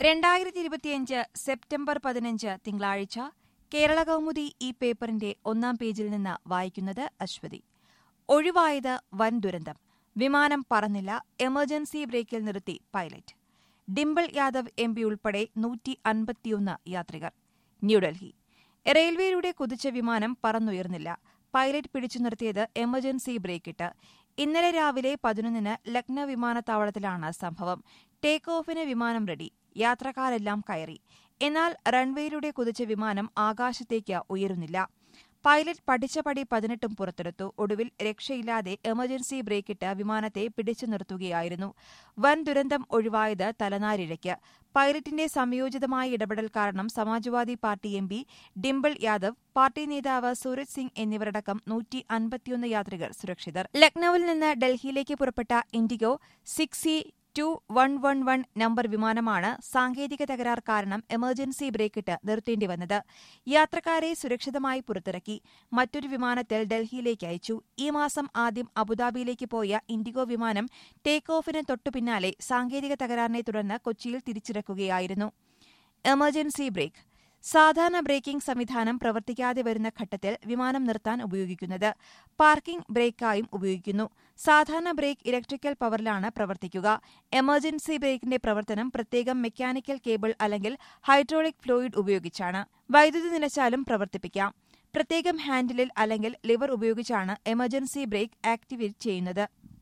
രണ്ടായിരത്തി ഇരുപത്തിയഞ്ച് സെപ്റ്റംബർ പതിനഞ്ച് തിങ്കളാഴ്ച കേരള കൗമുദി ഈ പേപ്പറിന്റെ ഒന്നാം പേജിൽ നിന്ന് വായിക്കുന്നത് അശ്വതി ഒഴിവായത് വൻ ദുരന്തം വിമാനം പറന്നില്ല എമർജൻസി ബ്രേക്കിൽ നിർത്തി pilot Dimple Yadav M P ഉൾപ്പെടെ നൂറ്റി അൻപത്തിയൊന്ന് യാത്രികർ ന്യൂഡൽഹി റെയിൽവേയുടെ കുതിച്ച വിമാനം പറന്നുയർന്നില്ല പൈലറ്റ് പിടിച്ചു നിർത്തിയത് എമർജൻസി ബ്രേക്കിട്ട് ഇന്നലെ രാവിലെ പതിനൊന്നിന് ലക്നൌ വിമാനത്താവളത്തിലാണ് സംഭവം ടേക്ക് ഓഫിന് വിമാനം റെഡി യാത്രക്കാരെല്ലാം കയറി എന്നാൽ റൺവേയിലൂടെ കുതിച്ച വിമാനം ആകാശത്തേക്ക് ഉയരുന്നില്ല പൈലറ്റ് പഠിച്ച പടി പതിനെട്ടും പുറത്തെടുത്തു ഒടുവിൽ രക്ഷയില്ലാതെ എമർജൻസി ബ്രേക്കിട്ട് വിമാനത്തെ പിടിച്ചു നിർത്തുകയായിരുന്നു വൻ ദുരന്തം ഒഴിവായത് തലനാരിഴയ്ക്ക് പൈലറ്റിന്റെ സംയോജിതമായ ഇടപെടൽ കാരണം Samajwadi party M P Dimple Yadav party നേതാവ് സൂരജ് സിംഗ് എന്നിവരടക്കം നൂറ്റി അൻപത്തിയൊന്ന് യാത്രികർ സുരക്ഷിതർ ലക്നൌവിൽ നിന്ന് ഡൽഹിയിലേക്ക് പുറപ്പെട്ട IndiGo six C two one one one number വിമാനമാണ് സാങ്കേതിക തകരാർ കാരണം എമർജൻസി ബ്രേക്കിട്ട് നിർത്തേണ്ടി വന്നത് യാത്രക്കാരെ സുരക്ഷിതമായി പുറത്തിറക്കി മറ്റൊരു വിമാനത്തിൽ ഡൽഹിയിലേക്ക് അയച്ചു ഈ മാസം ആദ്യം അബുദാബിയിലേക്ക് പോയ ഇൻഡിഗോ വിമാനം ടേക്ക് ഓഫിന് തൊട്ടുപിന്നാലെ സാങ്കേതിക തകരാറിനെ തുടർന്ന് കൊച്ചിയിൽ തിരിച്ചിറക്കുകയായിരുന്നു എമർജൻസി ബ്രേക്ക് സാധാരണ ബ്രേക്കിംഗ് സംവിധാനം പ്രവർത്തിക്കാതെ വരുന്ന ഘട്ടത്തിൽ വിമാനം നിർത്താൻ ഉപയോഗിക്കുന്നത് പാർക്കിംഗ് ബ്രേക്കായും ഉപയോഗിക്കുന്നു സാധാരണ ബ്രേക്ക് ഇലക്ട്രിക്കൽ പവറിലാണ് പ്രവർത്തിക്കുക എമർജൻസി ബ്രേക്കിന്റെ പ്രവർത്തനം പ്രത്യേകം മെക്കാനിക്കൽ കേബിൾ അല്ലെങ്കിൽ ഹൈഡ്രോളിക് ഫ്ലൂയിഡ് ഉപയോഗിച്ചാണ് വൈദ്യുതി നിലച്ചാലും പ്രവർത്തിപ്പിക്കാം പ്രത്യേകം ഹാൻഡിലിൽ അല്ലെങ്കിൽ ലിവർ ഉപയോഗിച്ചാണ് എമർജൻസി ബ്രേക്ക് ആക്ടിവേറ്റ് ചെയ്യുന്നത്